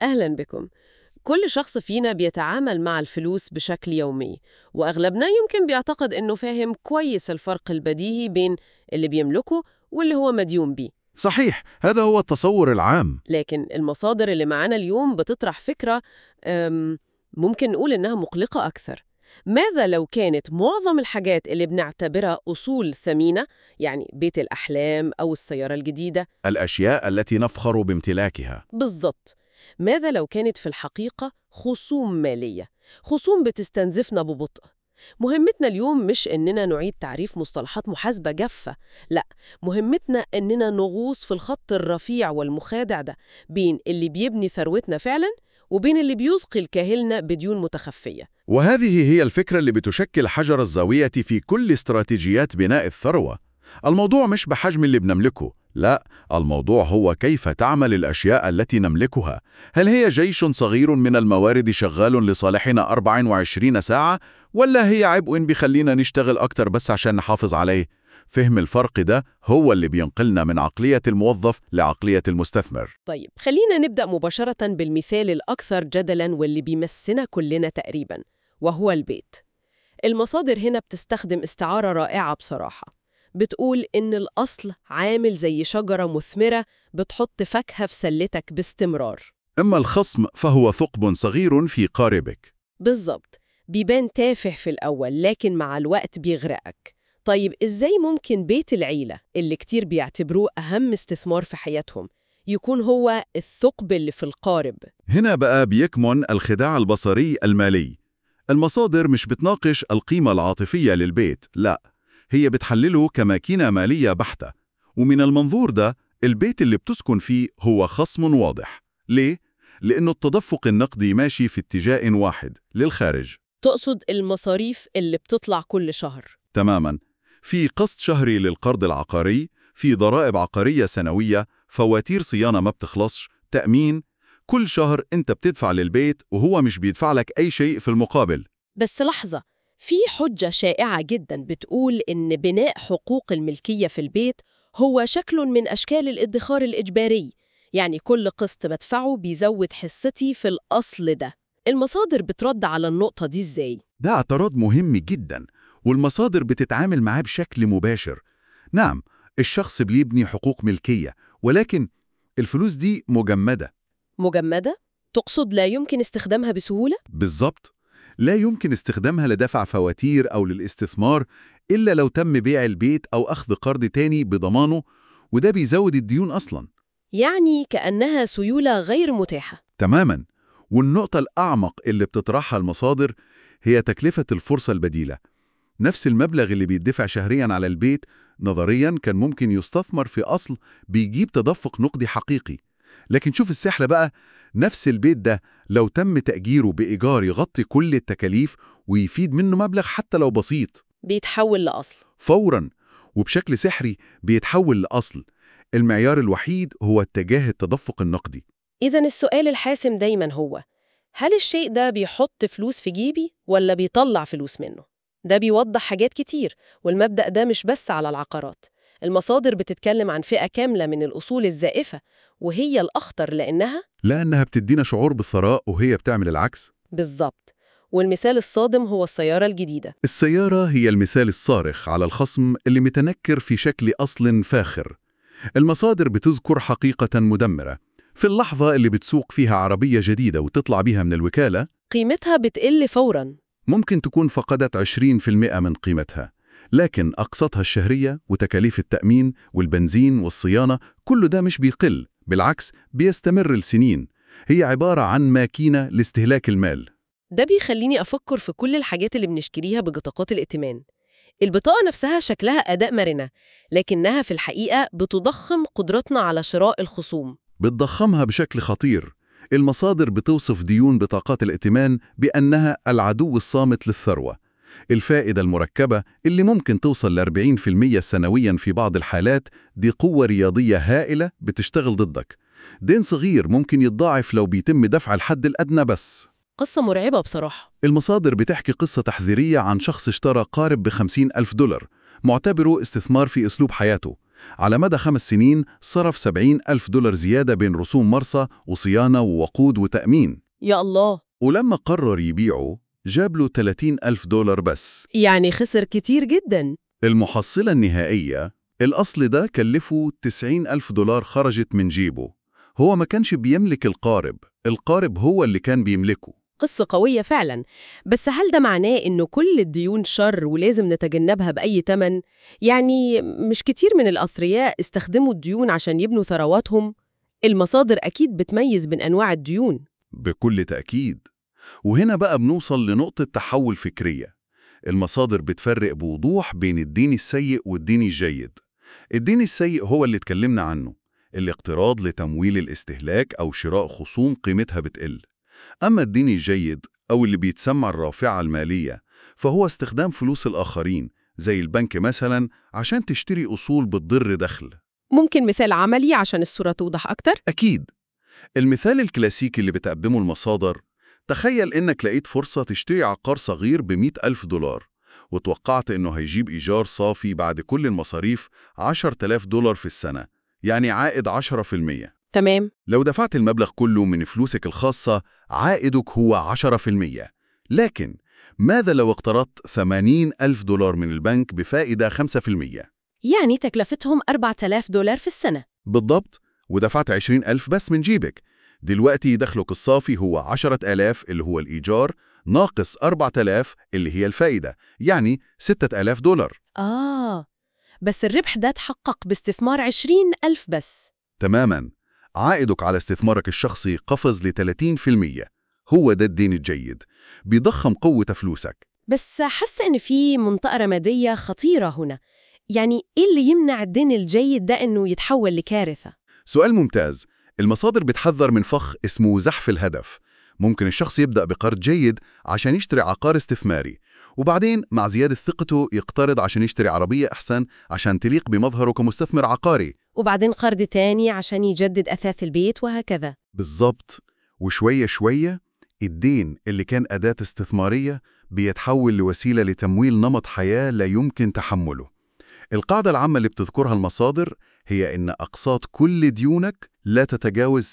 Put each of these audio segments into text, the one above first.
أهلا بكم كل شخص فينا بيتعامل مع الفلوس بشكل يومي وأغلبنا يمكن بيعتقد إنه فاهم كويس الفرق البديهي بين اللي بيملكه واللي هو مديون بيه صحيح هذا هو التصور العام لكن المصادر اللي معانا اليوم بتطرح فكرة أم، ممكن نقول إنها مقلقة أكثر ماذا لو كانت معظم الحاجات اللي بنعتبرها أصول ثمينة يعني بيت الأحلام أو السيارة الجديدة الأشياء التي نفخر بامتلاكها بالضبط ماذا لو كانت في الحقيقة خصوم مالية خصوم بتستنزفنا ببطء مهمتنا اليوم مش إننا نعيد تعريف مصطلحات محاسبة جافة لا مهمتنا إننا نغوص في الخط الرفيع والمخادع ده بين اللي بيبني ثروتنا فعلا وبين اللي بيثقل كاهلنا بديون متخفية وهذه هي الفكرة اللي بتشكل حجر الزاوية في كل استراتيجيات بناء الثروة الموضوع مش بحجم اللي بنملكه لا الموضوع هو كيف تعمل الأشياء التي نملكها هل هي جيش صغير من الموارد شغال لصالحنا 24 ساعة ولا هي عبء بيخلينا نشتغل أكتر بس عشان نحافظ عليه فهم الفرق ده هو اللي بينقلنا من عقلية الموظف لعقلية المستثمر طيب خلينا نبدأ مباشرة بالمثال الأكثر جدلاً واللي بيمسنا كلنا تقريباً وهو البيت المصادر هنا بتستخدم استعارة رائعة بصراحة بتقول إن الأصل عامل زي شجرة مثمرة بتحط فاكهة في سلتك باستمرار أما الخصم فهو ثقب صغير في قاربك بالظبط بيبان تافه في الأول لكن مع الوقت بيغرقك طيب إزاي ممكن بيت العيلة اللي كتير بيعتبروه أهم استثمار في حياتهم يكون هو الثقب اللي في القارب هنا بقى بيكمن الخداع البصري المالي المصادر مش بتناقش القيمة العاطفية للبيت لا هي بتحلله كماكينة مالية بحتة ومن المنظور ده البيت اللي بتسكن فيه هو خصم واضح ليه؟ لأنه التدفق النقدي ماشي في اتجاه واحد للخارج تقصد المصاريف اللي بتطلع كل شهر تماما في قسط شهري للقرض العقاري في ضرائب عقارية سنوية فواتير صيانة ما بتخلصش تأمين كل شهر انت بتدفع للبيت وهو مش بيدفع لك أي شيء في المقابل بس لحظة في حجة شائعة جدا بتقول إن بناء حقوق الملكية في البيت هو شكل من أشكال الادخار الإجباري يعني كل قسط بدفعه بيزود حصتي في الأصل ده المصادر بترد على النقطة دي إزاي؟ ده اعتراض مهم جدا والمصادر بتتعامل معاه بشكل مباشر نعم الشخص بيبني حقوق ملكية ولكن الفلوس دي مجمدة مجمدة؟ تقصد لا يمكن استخدامها بسهولة؟ بالظبط لا يمكن استخدامها لدفع فواتير أو للاستثمار إلا لو تم بيع البيت أو أخذ قرض تاني بضمانه وده بيزود الديون أصلاً يعني كأنها سيولة غير متاحة تماماً والنقطة الأعمق اللي بتطرحها المصادر هي تكلفة الفرصة البديلة نفس المبلغ اللي بيدفع شهرياً على البيت نظرياً كان ممكن يستثمر في أصل بيجيب تدفق نقدي حقيقي لكن شوف السحر بقى نفس البيت ده لو تم تأجيره بإيجار يغطي كل التكاليف ويفيد منه مبلغ حتى لو بسيط بيتحول لأصل فوراً وبشكل سحري بيتحول لأصل المعيار الوحيد هو اتجاه التدفق النقدي إذا السؤال الحاسم دايما هو هل الشيء ده بيحط فلوس في جيبي ولا بيطلع فلوس منه؟ ده بيوضح حاجات كتير والمبدأ ده مش بس على العقارات المصادر بتتكلم عن فئة كاملة من الأصول الزائفة وهي الأخطر لأنها لأنها بتدينا شعور بالثراء وهي بتعمل العكس بالظبط والمثال الصادم هو السيارة الجديدة السيارة هي المثال الصارخ على الخصم اللي متنكر في شكل أصل فاخر المصادر بتذكر حقيقة مدمرة في اللحظة اللي بتسوق فيها عربية جديدة وتطلع بيها من الوكالة قيمتها بتقل فوراً ممكن تكون فقدت 20% من قيمتها لكن أقساطها الشهرية وتكاليف التأمين والبنزين والصيانة كل ده مش بيقل بالعكس بيستمر لسنين هي عبارة عن ماكينة لاستهلاك المال ده بيخليني أفكر في كل الحاجات اللي بنشتريها ببطاقات الائتمان البطاقة نفسها شكلها أداء مرنة لكنها في الحقيقة بتضخم قدرتنا على شراء الخصوم بتضخمها بشكل خطير المصادر بتوصف ديون بطاقات الائتمان بأنها العدو الصامت للثروة الفائدة المركبة اللي ممكن توصل ل 40% سنويا في بعض الحالات دي قوة رياضية هائلة بتشتغل ضدك دين صغير ممكن يتضاعف لو بيتم دفع الحد الأدنى بس قصة مرعبة بصراحة المصادر بتحكي قصة تحذيرية عن شخص اشترى قارب بخمسين ألف دولار معتبره استثمار في أسلوب حياته على مدى خمس سنين صرف 70 ألف دولار زيادة بين رسوم مرصى وصيانة ووقود وتأمين يا الله ولما قرر يبيعه جاب له 30 ألف دولار بس يعني خسر كتير جدا المحصلة النهائية الأصل ده كلفه 90 ألف دولار خرجت من جيبه هو ما كانش بيملك القارب القارب هو اللي كان بيملكه قصة قوية فعلا بس هل ده معناه إنه كل الديون شر ولازم نتجنبها بأي تمن؟ يعني مش كتير من الأثرياء استخدموا الديون عشان يبنوا ثرواتهم؟ المصادر أكيد بتميز بين أنواع الديون بكل تأكيد وهنا بقى بنوصل لنقطة تحول فكرية المصادر بتفرق بوضوح بين الدين السيء والدين الجيد الدين السيء هو اللي اتكلمنا عنه الاقتراض لتمويل الاستهلاك أو شراء خصوم قيمتها بتقل أما الدين الجيد أو اللي بيتسمى الرافعة المالية فهو استخدام فلوس الآخرين زي البنك مثلا عشان تشتري أصول بتضر دخل ممكن مثال عملي عشان الصورة توضح أكتر؟ أكيد المثال الكلاسيكي اللي بتقدمه المصادر تخيل إنك لقيت فرصة تشتري عقار صغير ب ألف دولار وتوقعت إنه هيجيب إيجار صافي بعد كل المصاريف 10,000 دولار في السنة يعني عائد 10% تمام لو دفعت المبلغ كله من فلوسك الخاصة عائدك هو 10% لكن ماذا لو اقترضت 80 ألف دولار من البنك بفائدة 5%؟ يعني تكلفتهم 4000 دولار في السنة بالضبط ودفعت 20 ألف بس من جيبك دلوقتي دخلك الصافي هو 10,000 اللي هو الإيجار ناقص 4,000 اللي هي الفائدة يعني 6,000 دولار آه بس الربح ده تحقق باستثمار 20 ألف بس تماما عائدك على استثمارك الشخصي قفز ل 30% هو ده الدين الجيد بيضخم قوة فلوسك بس حاسة إن في منطقة رمادية خطيرة هنا يعني إيه اللي يمنع الدين الجيد ده إنه يتحول لكارثة؟ سؤال ممتاز المصادر بتحذر من فخ اسمه زحف الهدف ممكن الشخص يبدأ بقرض جيد عشان يشتري عقار استثماري وبعدين مع زيادة ثقته يقترض عشان يشتري عربية أحسن عشان تليق بمظهره كمستثمر عقاري وبعدين قرض تاني عشان يجدد أثاث البيت وهكذا بالظبط وشوية شوية الدين اللي كان أداة استثمارية بيتحول لوسيلة لتمويل نمط حياة لا يمكن تحمله القاعدة العامة اللي بتذكرها المصادر هي إن أقساط كل ديونك لا تتجاوز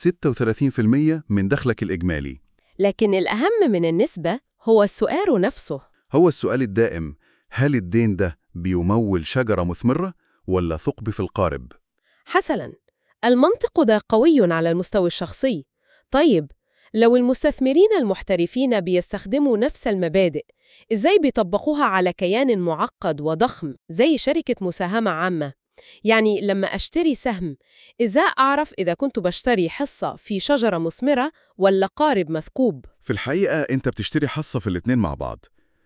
36% من دخلك الإجمالي لكن الأهم من النسبة هو السؤال نفسه هو السؤال الدائم هل الدين ده بيمول شجرة مثمرة ولا ثقب في القارب؟ حسناً المنطق ده قوي على المستوى الشخصي طيب لو المستثمرين المحترفين بيستخدموا نفس المبادئ إزاي بيطبقوها على كيان معقد وضخم زي شركة مساهمة عامة؟ يعني لما أشتري سهم إزاي أعرف إذا كنت بشتري حصة في شجرة مثمرة ولا قارب مثقوب؟ في الحقيقة أنت بتشتري حصة في الاتنين مع بعض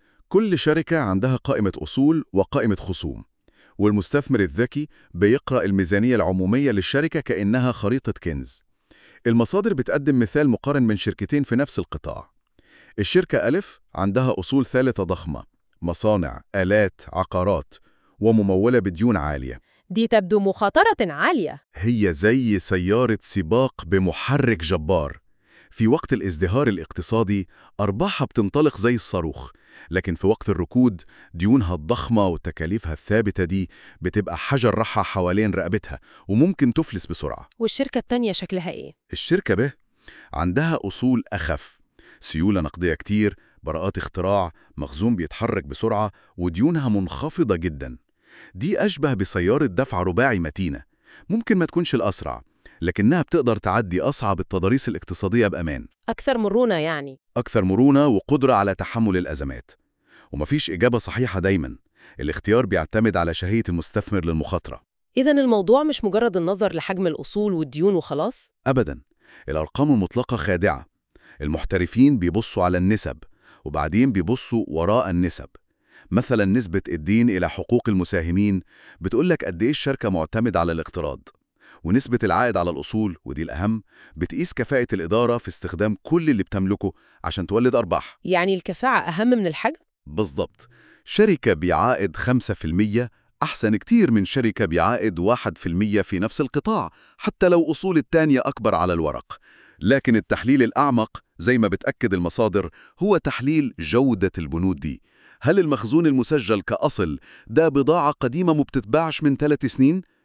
كل شركة عندها قائمة أصول وقائمة خصوم والمستثمر الذكي بيقرأ الميزانية العمومية للشركة كأنها خريطة كنز المصادر بتقدم مثال مقارن من شركتين في نفس القطاع الشركة ألف عندها أصول ثالثة ضخمة مصانع، آلات، عقارات وممولة بديون عالية دي تبدو مخاطرة عالية هي زي سيارة سباق بمحرك جبار في وقت الازدهار الاقتصادي أرباحها بتنطلق زي الصاروخ لكن في وقت الركود ديونها الضخمة وتكاليفها الثابتة دي بتبقى حجر رحى حوالين رقبتها وممكن تفلس بسرعة والشركة التانية شكلها إيه؟ الشركة به عندها أصول أخف سيولة نقدية كتير براءات اختراع مخزون بيتحرك بسرعة وديونها منخفضة جدا دي أشبه بسيارة دفع رباعي متينة ممكن ما تكونش الأسرع لكنها بتقدر تعدي أصعب التضاريس الاقتصادية بأمان أكثر مرونة يعني أكثر مرونة وقدرة على تحمل الأزمات ومفيش إجابة صحيحة دايما الاختيار بيعتمد على شهية المستثمر للمخاطرة إذا الموضوع مش مجرد النظر لحجم الأصول والديون وخلاص؟ أبدا الأرقام المطلقة خادعة المحترفين بيبصوا على النسب وبعدين بيبصوا وراء النسب مثلا نسبة الدين إلى حقوق المساهمين بتقولك قد إيه الشركة معتمد على الاقتراض ونسبة العائد على الأصول ودي الأهم بتقيس كفاءة الإدارة في استخدام كل اللي بتملكه عشان تولد أرباح يعني الكفاءة أهم من الحجم؟ بالضبط شركة بعائد 5% أحسن كتير من شركة بعائد 1% في نفس القطاع حتى لو أصول التانية أكبر على الورق لكن التحليل الأعمق زي ما بتأكد المصادر هو تحليل جودة البنود دي هل المخزون المسجل كأصل ده بضاعة قديمة ما بتتباعش من ثلاث سنين؟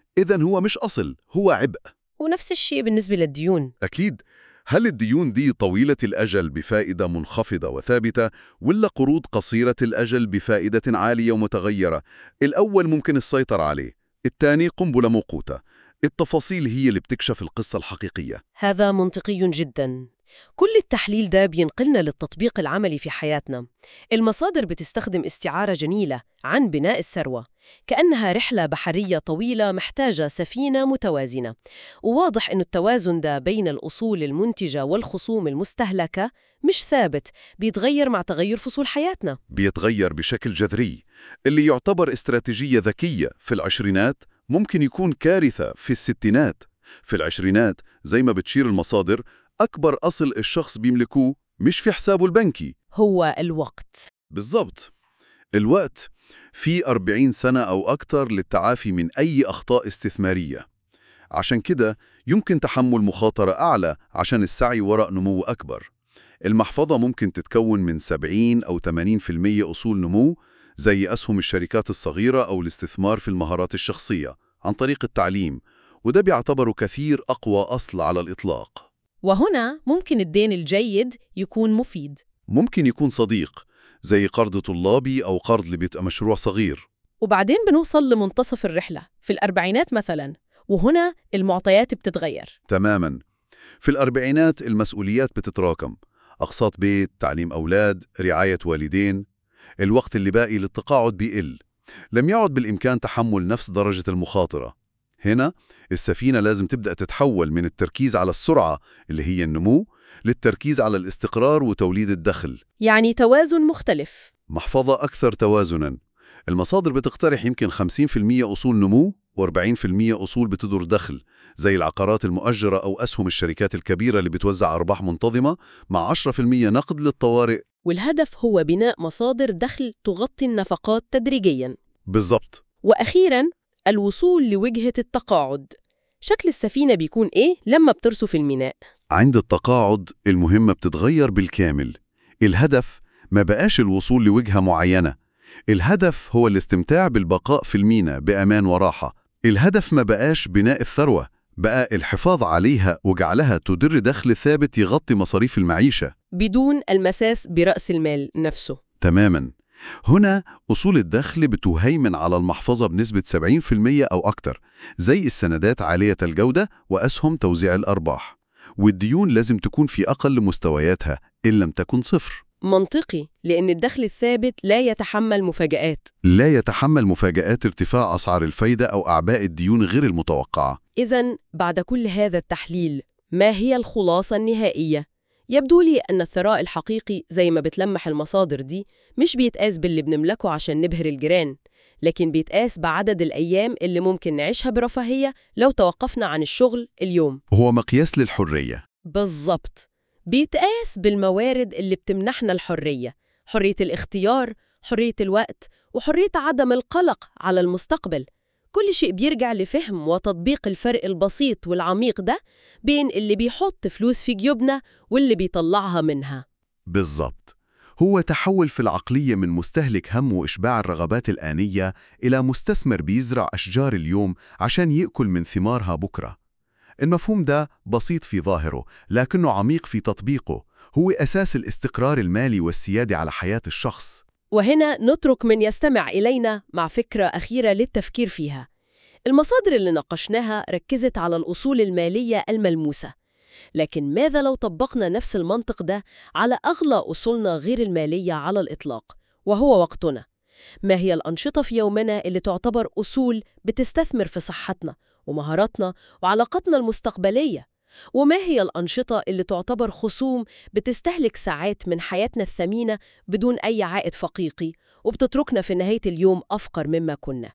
إذا هو مش أصل هو عبء ونفس الشيء بالنسبة للديون أكيد هل الديون دي طويلة الأجل بفائدة منخفضة وثابتة ولا قروض قصيرة الأجل بفائدة عالية ومتغيرة؟ الأول ممكن السيطرة عليه الثاني قنبلة موقوتة التفاصيل هي اللي بتكشف القصة الحقيقية هذا منطقي جدا كل التحليل ده بينقلنا للتطبيق العملي في حياتنا المصادر بتستخدم استعارة جميلة عن بناء الثروة كأنها رحلة بحرية طويلة محتاجة سفينة متوازنة وواضح أن التوازن ده بين الأصول المنتجة والخصوم المستهلكة مش ثابت بيتغير مع تغير فصول حياتنا بيتغير بشكل جذري اللي يعتبر استراتيجية ذكية في العشرينات ممكن يكون كارثة في الستينات في العشرينات زي ما بتشير المصادر أكبر أصل الشخص بيملكوه مش في حسابه البنكي هو الوقت بالضبط الوقت في 40 سنة أو أكتر للتعافي من أي أخطاء استثمارية عشان كده يمكن تحمل مخاطرة أعلى عشان السعي وراء نمو أكبر المحفظة ممكن تتكون من 70 أو 80% أصول نمو زي أسهم الشركات الصغيرة أو الاستثمار في المهارات الشخصية عن طريق التعليم وده بيعتبره كثير أقوى أصل على الإطلاق وهنا ممكن الدين الجيد يكون مفيد ممكن يكون صديق زي قرض طلابي أو قرض لبدء مشروع صغير وبعدين بنوصل لمنتصف الرحلة في الأربعينات مثلا وهنا المعطيات بتتغير تماما في الأربعينات المسؤوليات بتتراكم أقساط بيت، تعليم أولاد، رعاية والدين الوقت اللي باقي للتقاعد بيقل لم يعد بالإمكان تحمل نفس درجة المخاطرة هنا السفينة لازم تبدأ تتحول من التركيز على السرعة اللي هي النمو للتركيز على الاستقرار وتوليد الدخل يعني توازن مختلف محفظة أكثر توازناً المصادر بتقترح يمكن 50% أصول نمو و40% أصول بتدر دخل زي العقارات المؤجرة أو أسهم الشركات الكبيرة اللي بتوزع أرباح منتظمة مع 10% نقد للطوارئ والهدف هو بناء مصادر دخل تغطي النفقات تدريجياً بالضبط وأخيراً الوصول لوجهة التقاعد شكل السفينة بيكون إيه لما بترسو في الميناء؟ عند التقاعد المهمة بتتغير بالكامل الهدف ما بقاش الوصول لوجهة معينة الهدف هو الاستمتاع بالبقاء في المينا بأمان وراحة الهدف ما بقاش بناء الثروة بقى الحفاظ عليها وجعلها تدر دخل ثابت يغطي مصاريف المعيشة بدون المساس برأس المال نفسه تماما هنا أصول الدخل بتهيمن على المحفظة بنسبة 70% أو أكتر زي السندات عالية الجودة وأسهم توزيع الأرباح والديون لازم تكون في أقل مستوياتها إن لم تكن صفر منطقي لأن الدخل الثابت لا يتحمل مفاجآت لا يتحمل مفاجآت ارتفاع أسعار الفايدة أو أعباء الديون غير المتوقعة إذا بعد كل هذا التحليل ما هي الخلاصة النهائية؟ يبدو لي أن الثراء الحقيقي زي ما بتلمح المصادر دي مش بيتقاس باللي بنملكه عشان نبهر الجيران لكن بيتقاس بعدد الأيام اللي ممكن نعيشها برفاهية لو توقفنا عن الشغل اليوم هو مقياس للحرية بالظبط بيتقاس بالموارد اللي بتمنحنا الحرية حرية الاختيار، حرية الوقت، وحرية عدم القلق على المستقبل كل شيء بيرجع لفهم وتطبيق الفرق البسيط والعميق ده بين اللي بيحط فلوس في جيوبنا واللي بيطلعها منها بالضبط هو تحول في العقلية من مستهلك هم وإشباع الرغبات الآنية إلى مستثمر بيزرع أشجار اليوم عشان يأكل من ثمارها بكرة المفهوم ده بسيط في ظاهره لكنه عميق في تطبيقه هو أساس الاستقرار المالي والسيادة على حياة الشخص وهنا نترك من يستمع إلينا مع فكرة أخيرة للتفكير فيها المصادر اللي ناقشناها ركزت على الأصول المالية الملموسة لكن ماذا لو طبقنا نفس المنطق ده على أغلى أصولنا غير المالية على الإطلاق وهو وقتنا ما هي الأنشطة في يومنا اللي تعتبر أصول بتستثمر في صحتنا ومهاراتنا وعلاقاتنا المستقبلية وما هي الأنشطة اللي تعتبر خصوم بتستهلك ساعات من حياتنا الثمينة بدون أي عائد حقيقي وبتتركنا في نهاية اليوم أفقر مما كنا